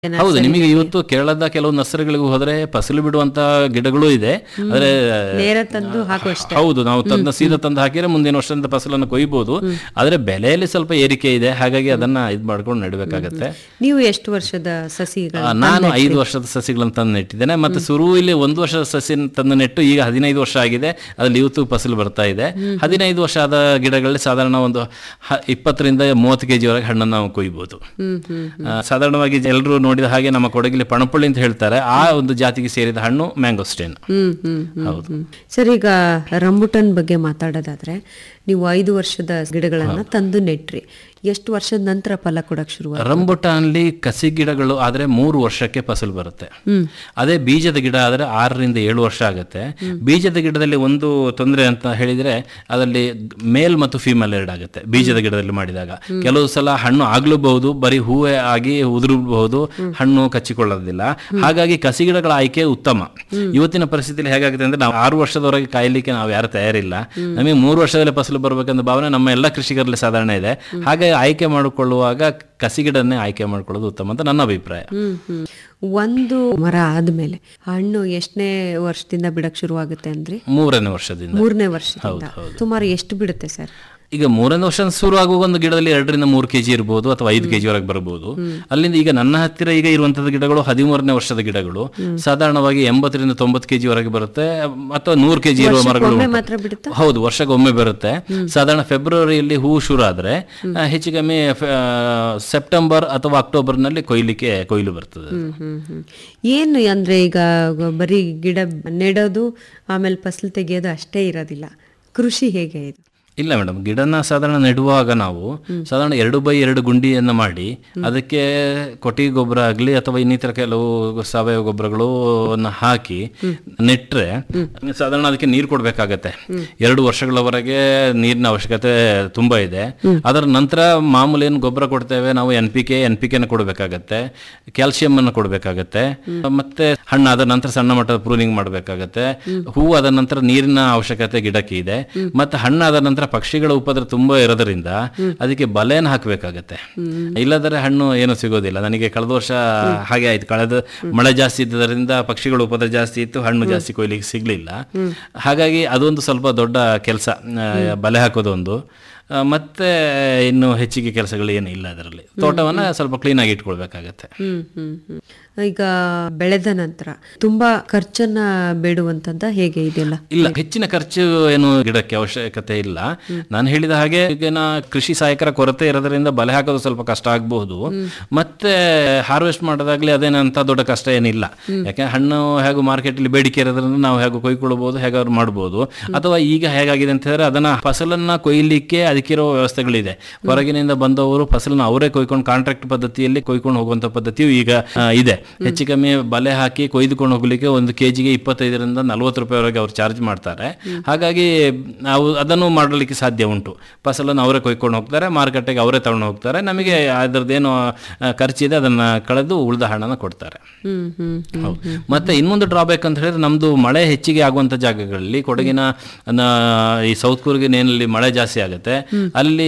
ಹೌದು ನಿಮಗೆ ಇವತ್ತು ಕೇರಳದ ಕೆಲವು ನರ್ಸರಿಗಳಿಗೆ ಹೋದ್ರೆ ಫಸಲು ಬಿಡುವಂತ ಗಿಡಗಳು ಇದೆ ಆದ್ರೆ ನೇರ ತಂದು ಹಾಕುವಷ್ಟೇ ಹೌದು ನಾವು ತಂದ ಸೀದಾ ತಂದು ಹಾಕಿದ್ರೆ ಮುಂದಿನ ವರ್ಷದಿಂದ ಫಸಲನ್ನು ಕೊಯ್ಬಹುದು ಆದ್ರೆ ಬೆಲೆಯಲ್ಲಿ ಸ್ವಲ್ಪ ಏರಿಕೆ ಇದೆ ಹಾಗಾಗಿ ಅದನ್ನ ಇದ್ ಮಾಡ್ಕೊಂಡು ನೆಡಬೇಕಾಗತ್ತೆ ನೀವು ಎಷ್ಟು ವರ್ಷದ ಸಸಿಗಳು ಆ, ನಾನು ಐದು ವರ್ಷದ ಸಸಿಗಳನ್ನು ತಂದು ನೆಟ್ಟಿದ್ದೇನೆ ಮತ್ತೆ ಶುರುವಿಲಿ ಒಂದು ವರ್ಷದ ಸಸಿ ತಂದು ನೆಟ್ಟು ಈಗ ಹದಿನೈದು ವರ್ಷ ಆಗಿದೆ ಅದ್ರಲ್ಲಿ ಇವತ್ತು ಫಸಲು ಬರ್ತಾ ಇದೆ ಹದಿನೈದು ವರ್ಷ ಆದ ಗಿಡಗಳಲ್ಲಿ ಸಾಧಾರಣ ಒಂದು ಹ- ಇಪ್ಪತ್ತರಿಂದ ಮೂವತ್ತು ಕೆಜಿ ವರೆಗೆ ಹಣ್ಣನ್ನು ನಾವು ಕೊಯ್ಬೋದು ಹ್ಮ್ ಹ್ಮ್ ಆ, ಸಾಧಾರಣವಾಗಿ ಎಲ್ಲರೂ ನೋಡಿದ ಹಾಗೆ ನಮ್ಮ ಕೊಡಗಿಲಿ ಪಣಪಳ್ಳಿ ಅಂತ ಹೇಳ್ತಾರೆ ಆ ಒಂದು ಜಾತಿಗೆ ಸೇರಿದ ಹಣ್ಣು ಮ್ಯಾಂಗೋಸ್ಟೇನ್ ಹ್ಮ್ ಹ್ಮ್ ಹ್ಮ್ ಹೌದು ಹ್ಮ್. ಸರ್ ಈಗ ರಂಬುಟನ್ ಬಗ್ಗೆ ಮಾತಾಡೋದಾದ್ರೆ ನೀವು ಐದು ವರ್ಷದ ಗಿಡಗಳನ್ನ ತಂದು ನೆಟ್ರಿ ಎಷ್ಟು ವರ್ಷದ ನಂತರ ಫಲ ಕೊಡಕ್ ಶುರು ರಂಬುಟಾನ್ಲಿ ಕಸಿ ಗಿಡಗಳು ಆದ್ರೆ ಮೂರು ವರ್ಷಕ್ಕೆ ಫಸಲು ಬರುತ್ತೆ ಅದೇ ಬೀಜದ ಗಿಡ ಆದ್ರೆ ಆರರಿಂದ ಏಳು ವರ್ಷ ಆಗುತ್ತೆ ಬೀಜದ ಗಿಡದಲ್ಲಿ ಒಂದು ತೊಂದರೆ ಅಂತ ಹೇಳಿದ್ರೆ ಅದರಲ್ಲಿ ಮೇಲ್ ಮತ್ತು ಫೀಮೇಲ್ ಎರಡಾಗುತ್ತೆ ಬೀಜದ ಗಿಡದಲ್ಲಿ ಮಾಡಿದಾಗ ಕೆಲವು ಸಲ ಹಣ್ಣು ಆಗ್ಲೂಬಹುದು ಬರೀ ಹೂವೇ ಆಗಿ ಉದುರಬಹುದು ಹಣ್ಣು ಕಚ್ಚಿಕೊಳ್ಳೋದಿಲ್ಲ ಹಾಗಾಗಿ ಕಸಿ ಗಿಡಗಳ ಆಯ್ಕೆ ಉತ್ತಮ ಇವತ್ತಿನ ಪರಿಸ್ಥಿತಿಯಲ್ಲಿ ಹೇಗಾಗುತ್ತೆ ಅಂದ್ರೆ ನಾವು ಆರು ವರ್ಷದವರೆಗೆ ಕಾಯಲಿಕ್ಕೆ ನಾವು ಯಾರು ತಯಾರಿಲ್ಲ ನಮಗೆ ಮೂರು ವರ್ಷದಲ್ಲಿ ಫಸಲು ಬರಬೇಕಂತ ಭಾವನೆ ನಮ್ಮ ಎಲ್ಲ ಕೃಷಿಕರಲ್ಲಿ ಸಾಧಾರಣ ಇದೆ ಹಾಗೆ ಆಯ್ಕೆ ಮಾಡಿಕೊಳ್ಳುವಾಗ ಕಸಿಗಿಡನ್ನೇ ಆಯ್ಕೆ ಮಾಡ್ಕೊಳ್ಳೋದು ಉತ್ತಮ ಅಂತ ನನ್ನ ಅಭಿಪ್ರಾಯ ಹ್ಮ್ ಹ್ಮ್ ಒಂದು ಮರ ಆದ್ಮೇಲೆ ಹಣ್ಣು ಎಷ್ಟನೇ ವರ್ಷದಿಂದ ಬಿಡಕ್ ಶುರು ಆಗುತ್ತೆ ಅಂದ್ರಿ ಮೂರನೇ ವರ್ಷದಿಂದ ಮೂರನೇ ವರ್ಷದಿಂದ ಸುಮಾರು ಎಷ್ಟು ಬಿಡುತ್ತೆ ಸರ್ ಈಗ ಮೂರನೇ ವರ್ಷ ಶುರು ಆಗುವ ಒಂದು ಗಿಡದಲ್ಲಿ ಎರಡರಿಂದ ಮೂರು ಕೆಜಿ ಇರಬಹುದು ಅಥವಾ ಐದು ಕೆಜಿ ವರೆಗೆ ಬರಬಹುದು ಅಲ್ಲಿಂದ ಈಗ ನನ್ನ ಹತ್ತಿರ ಈಗ ಇರುವಂತದ್ದು ಗಿಡಗಳು ಹದಿಮೂರನೇ ವರ್ಷದ ಗಿಡಗಳು ಸಾಧಾರಣವಾಗಿ ಎಂಬತ್ತರಿಂದ ತೊಂಬತ್ತು ಕೆಜಿ ವರೆಗೆ ಬರುತ್ತೆ ಅಥವಾ ನೂರು ಕೆಜಿ ಇರುವ ಮರಗಳು ಒಮ್ಮೆ ಉಂಟು. ಮಾತ್ರ ಬಿಡುತ್ತಾ ಹೌದು ವರ್ಷಕ್ಕೆ ಒಮ್ಮೆ ಬರುತ್ತೆ ಸಾಧಾರಣ ಫೆಬ್ರವರಿಯಲ್ಲಿ ಹೂ ಶುರು ಆದ್ರೆ ಆ, ಹೆಚ್ಚು ಕಮ್ಮಿ ಫೆ- ಆ, ಸೆಪ್ಟೆಂಬರ್ ಅಥವಾ ಅಕ್ಟೋಬರ್ ನಲ್ಲಿ ಕೊಯ್ಲಿಕ್ಕೆ ಕೊಯ್ಲು ಬರ್ತದೆ ಅದು. ಹ್ಮ್ ಹ್ಮ್ ಹ್ಮ್ ಏನು ಅಂದ್ರೆ ಈಗ ಬರೀ ಗಿಡ ನೆಡೋದು ಆಮೇಲೆ ಫಸಲು ತೆಗೆಯೋದು ಅಷ್ಟೇ ಇರೋದಿಲ್ಲ ಕೃಷಿ ಹೇಗೆ ಇದು ಇಲ್ಲ ಮೇಡಮ್ ಗಿಡನ ಸಾಧಾರಣ ನೆಡುವಾಗ ನಾವು ಸಾಧಾರಣ ಎರಡು ಬೈ ಎರಡು ಗುಂಡಿಯನ್ನು ಮಾಡಿ ಅದಕ್ಕೆ ಕೊಟ್ಟಿಗೆ ಗೊಬ್ಬರ ಆಗಲಿ ಅಥವಾ ಇನ್ನಿತರ ಕೆಲವು ಸಾವಯವ ಗೊಬ್ಬರಗಳು ಹಾಕಿ ನೆಟ್ರೆ ಸಾಧಾರಣ ಅದಕ್ಕೆ ನೀರು ಕೊಡಬೇಕಾಗತ್ತೆ ಎರಡು ವರ್ಷಗಳವರೆಗೆ ನೀರಿನ ಅವಶ್ಯಕತೆ ತುಂಬಾ ಇದೆ ಅದರ ನಂತರ ಮಾಮೂಲಿ ಏನು ಗೊಬ್ಬರ ಕೊಡ್ತೇವೆ ನಾವು N P K N P ಕೆನ ಕೊಡಬೇಕಾಗತ್ತೆ ಕ್ಯಾಲ್ಸಿಯಂ ಅನ್ನು ಕೊಡಬೇಕಾಗತ್ತೆ ಮತ್ತೆ ಹಣ್ಣಾದ ನಂತರ ಸಣ್ಣ ಮಟ್ಟದ ಪ್ರೂನಿಂಗ್ ಮಾಡಬೇಕಾಗತ್ತೆ ಹೂ ಆದ ನಂತರ ನೀರಿನ ಅವಶ್ಯಕತೆ ಗಿಡಕ್ಕೆ ಇದೆ ಮತ್ತೆ ಹಣ್ಣಾದ ನಂತರ ಪಕ್ಷಿಗಳ ಉಪದ್ರ ತುಂಬಾ ಇರೋದ್ರಿಂದ ಅದಕ್ಕೆ ಬಲೆಯನ್ನು ಹಾಕಬೇಕಾಗತ್ತೆ ಇಲ್ಲದರೆ ಹಣ್ಣು ಏನು ಸಿಗೋದಿಲ್ಲ ನನಗೆ ಕಳೆದ ವರ್ಷ ಹಾಗೆ ಆಯ್ತು ಕಳೆದ ಮಳೆ ಜಾಸ್ತಿ ಇದ್ದರಿಂದ ಪಕ್ಷಿಗಳ ಉಪದ್ರ ಜಾಸ್ತಿ ಇತ್ತು ಹಣ್ಣು ಜಾಸ್ತಿ ಕೊಯ್ಲಿಕ್ಕೆ ಸಿಗ್ಲಿಲ್ಲ ಹಾಗಾಗಿ ಅದೊಂದು ಸ್ವಲ್ಪ ದೊಡ್ಡ ಕೆಲಸ ಬಲೆ ಹಾಕೋದೊಂದು ಆ, ಮತ್ತೆ ಇನ್ನು ಹೆಚ್ಚಿಗೆ ಕೆಲಸಗಳು ಏನು ಇಲ್ಲ ಅದರಲ್ಲಿ ತೋಟವನ್ನ ಸ್ವಲ್ಪ ಕ್ಲೀನ್ ಆಗಿ ಇಟ್ಕೊಳ್ಬೇಕಾಗತ್ತೆ ಹ್ಮ್ ಹ್ಮ್ ಹ್ಮ್ ಈಗ ಬೆಳೆದ ನಂತರ ತುಂಬಾ ಖರ್ಚನ್ನ ಬೇಡುವಂತದ್ದ ಹೇಗೆ ಇದೆಲ್ಲ ಇಲ್ಲ ಹೆಚ್ಚಿನ ಖರ್ಚು ಏನು ಗಿಡಕ್ಕೆ ಅವಶ್ಯಕತೆ ಇಲ್ಲ ನಾನು ಹೇಳಿದ ಹಾಗೆ ಈಗಿನ ಕೃಷಿ ಸಹಾಯಕರ ಕೊರತೆ ಇರೋದ್ರಿಂದ ಬಲೆ ಹಾಕೋದು ಸ್ವಲ್ಪ ಕಷ್ಟ ಆಗಬಹುದು ಮತ್ತೆ ಹಾರ್ವೆಸ್ಟ್ ಮಾಡೋದಾಗ್ಲಿ ಅದೇನಂತ ದೊಡ್ಡ ಕಷ್ಟ ಏನಿಲ್ಲ ಯಾಕೆ ಹಣ್ಣು ಹೇಗೂ ಮಾರ್ಕೆಟಲ್ಲಿ ಬೇಡಿಕೆ ಇರೋದ್ರಿಂದ ನಾವು ಹೇಗೂ ಕೊಯ್ಕೊಳ್ಬಹುದು ಹೇಗಾದ್ರು ಮಾಡ್ಬೋದು ಅಥವಾ ಈಗ ಹೇಗಾಗಿದೆ ಅಂತ ಹೇಳಿದ್ರೆ ಅದನ್ನ ಫಸಲನ್ನ ಕೊಯ್ಲಿಕ್ಕೆ ಅದಕ್ಕಿರೋ ವ್ಯವಸ್ಥೆಗಳಿದೆ ಹೊರಗಿನಿಂದ ಬಂದವರು ಫಸಲನ್ನ ಅವರೇ ಕೊಯ್ಕೊಂಡು ಕಾಂಟ್ರಾಕ್ಟ್ ಪದ್ಧತಿಯಲ್ಲಿ ಕೊಯ್ಕೊಂಡು ಹೋಗುವಂತ ಪದ್ಧತಿಯು ಈಗ ಆ, ಇದೆ ಹೆಚ್ಚು ಕಮ್ಮಿ ಬಲೆ ಹಾಕಿ ಕೊಯ್ದುಕೊಂಡು ಹೋಗ್ಲಿಕ್ಕೆ ಒಂದು ಕೆಜಿಗೆ ಇಪ್ಪತ್ತೈದರಿಂದ ನಲವತ್ತು ರೂಪಾಯಿವರೆಗೆ ಅವ್ರು ಚಾರ್ಜ್ ಮಾಡ್ತಾರೆ ಹಾಗಾಗಿ ನಾವು ಅದನ್ನು ಮಾಡಲಿಕ್ಕೆ ಸಾಧ್ಯ ಉಂಟು ಫಸಲನ್ನು ಅವರೇ ಕೊಯ್ಕೊಂಡು ಹೋಗ್ತಾರೆ ಮಾರುಕಟ್ಟೆಗೆ ಅವರೇ ತಗೊಂಡು ಹೋಗ್ತಾರೆ ನಮಗೆ ಅದರದ್ದೇನು ಖರ್ಚಿದೆ ಅದನ್ನ ಕಳೆದು ಉಳಿದ ಹಣನ ಕೊಡ್ತಾರೆ ಹ್ಮ್ ಹ್ಮ್ ಹೌದು ಮತ್ತೆ ಇನ್ನೊಂದು ಡ್ರಾಬ್ಯಾಕ್ ಅಂತ ಹೇಳಿದ್ರೆ ನಮ್ದು ಮಳೆ ಹೆಚ್ಚಿಗೆ ಆಗುವಂತ ಜಾಗಗಳಲ್ಲಿ ಕೊಡಗಿನ ನ- ಈ ಸೌತ್ ಕೂರ್ಗಿನಲ್ಲಿ ಮಳೆ ಜಾಸ್ತಿ ಆಗುತ್ತೆ ಅಲ್ಲಿ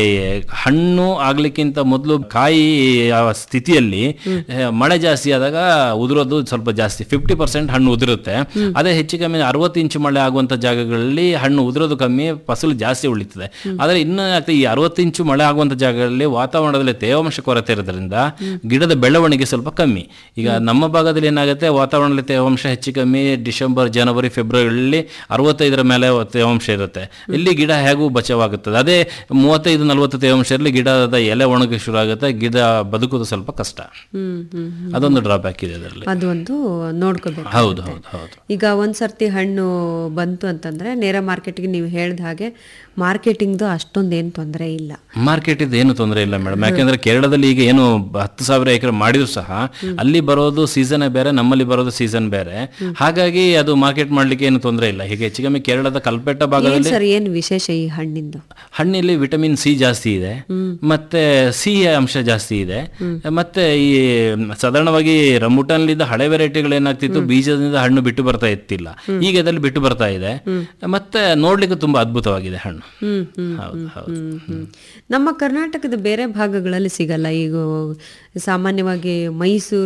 ಹಣ್ಣು ಆಗ್ಲಿಕ್ಕಿಂತ ಮೊದಲು ಕಾಯಿ ಆ ಸ್ಥಿತಿಯಲ್ಲಿ ಆ, ಮಳೆ ಜಾಸ್ತಿ ಆದಾಗ ಉದುರೋದು ಸ್ವಲ್ಪ ಜಾಸ್ತಿ ಫಿಫ್ಟಿ ಪರ್ಸೆಂಟ್ ಹಣ್ಣು ಉದುರುತ್ತೆ ಅದೇ ಹೆಚ್ಚು ಕಮ್ಮಿ ಅರವತ್ತು ಇಂಚು ಮಳೆ ಆಗುವಂತ ಜಾಗಗಳಲ್ಲಿ ಹಣ್ಣು ಉದುರೋದು ಕಮ್ಮಿ ಫಸಲು ಜಾಸ್ತಿ ಉಳಿತದೆ ಆದ್ರೆ ಇನ್ನು ಏನಾಗ್ತದೆ ಈ ಅರವತ್ತು ಇಂಚು ಮಳೆ ಆಗುವಂತ ಜಾಗಗಳಲ್ಲಿ ವಾತಾವರಣದಲ್ಲಿ ತೇವಾಂಶ ಕೊರತೆ ಇರೋದ್ರಿಂದ ಗಿಡದ ಬೆಳವಣಿಗೆ ಸ್ವಲ್ಪ ಕಮ್ಮಿ ಈಗ ನಮ್ಮ ಭಾಗದಲ್ಲಿ ಏನಾಗುತ್ತೆ ವಾತಾವರಣದಲ್ಲಿ ತೇವಾಂಶ ಹೆಚ್ಚು ಕಮ್ಮಿ ಡಿಸೆಂಬರ್ ಜನವರಿ ಫೆಬ್ರವರಿಯಲ್ಲಿ ಅರವತ್ತೈದರ ಮೇಲೆ ತೇವಾಂಶ ಇರುತ್ತೆ ಇಲ್ಲಿ ಗಿಡ ಹೇಗೂ ಬಚಾವಾಗುತ್ತದೆ ಅದೇ ಮೂವತ್ತೈದು ನಲವತ್ತು ತೇವಾಂಶ ಇರಲಿ ಗಿಡದ ಎಲೆ ಒಣಗಿ ಶುರು ಆಗುತ್ತೆ ಗಿಡ ಬದುಕೋದು ಸ್ವಲ್ಪ ಕಷ್ಟ ಹ್ಮ್ ಹ್ಮ್ ಹ್ಮ್. ಅದೊಂದು ಡ್ರಾಬ್ಯಾಕ್ ಇದೆ ಅದರಲ್ಲಿ ಅದು ಒಂದು ನೋಡ್ಕೋಬೇಕು ಹೌದು ಹೌದು ಹೌದು ಈಗ ಒಂದ್ ಸರ್ತಿ ಹಣ್ಣು ಬಂತು ಅಂತಂದ್ರೆ ನೇರ ಮಾರ್ಕೆಟ್ಗೆ ನೀವು ಹೇಳ್ದ ಹಾಗೆ ಮಾರ್ಕೆಟಿಂಗ್ದು ಅಷ್ಟೊಂದು ಏನು ತೊಂದರೆ ಇಲ್ಲ ಮಾರ್ಕೆಟ್ ಇದು ಏನು ತೊಂದರೆ ಇಲ್ಲ ಮೇಡಮ್ ಯಾಕೆಂದ್ರೆ ಕೇರಳದಲ್ಲಿ ಈಗ ಏನು ಬ- ಹತ್ತು ಸಾವಿರ ಎಕರೆ ಮಾಡಿದ್ರು ಸಹ ಅಲ್ಲಿ ಬರೋದು ಸೀಸನ್ ಬೇರೆ ನಮ್ಮಲ್ಲಿ ಬರೋದು ಸೀಸನ್ ಬೇರೆ ಹಾಗಾಗಿ ಅದು ಮಾರ್ಕೆಟ್ ಮಾಡ್ಲಿಕ್ಕೆ ಏನು ತೊಂದರೆ ಇಲ್ಲ ಹೀಗೆ ಹೆಚ್ಚು ಕಮ್ಮಿ ಕೇರಳದ ಕಲ್ಪೆಟ್ಟ ಏನ್ ಭಾಗದಲ್ಲಿ ಸರ್ ಏನು ವಿಶೇಷ ಈ ಹಣ್ಣಿಂದು ಹಣ್ಣಿನಲ್ಲಿ ವಿಟಮಿನ್ ಸಿ ಜಾಸ್ತಿ ಇದೆ ಮತ್ತೆ ಸಿ ಅಂಶ ಜಾಸ್ತಿ ಇದೆ ಮತ್ತೆ ಈ ಸಾಧಾರಣವಾಗಿ ರಂಬುಟಾನ್ಲಿದ್ದ ಹಳೆ ವೆರೈಟಿಗಳು ಏನಾಗ್ತಿತ್ತು ಬೀಜದಿಂದ ಹಣ್ಣು ಬಿಟ್ಟು ಬರ್ತಾ ಇತ್ತಿಲ್ಲ ಈಗ ಇದರಲ್ಲಿ ಬಿಟ್ಟು ಬರ್ತಾ ಇದೆ ಮತ್ತೆ ನೋಡ್ಲಿಕ್ಕೆ ತುಂಬಾ ಅದ್ಭುತವಾಗಿದೆ ಹಣ್ಣು ಹ್ಮ್ ಹ್ಮ್ ಹೌದು ಹೌದು ಹ್ಮ್, ಹ್ಮ್. ನಮ್ಮ ಕರ್ನಾಟಕದ ಬೇರೆ ಭಾಗಗಳಲ್ಲಿ ಸಿಗಲ್ಲ ಈಗ ಸಾಮಾನ್ಯವಾಗಿ ಮೈಸೂರು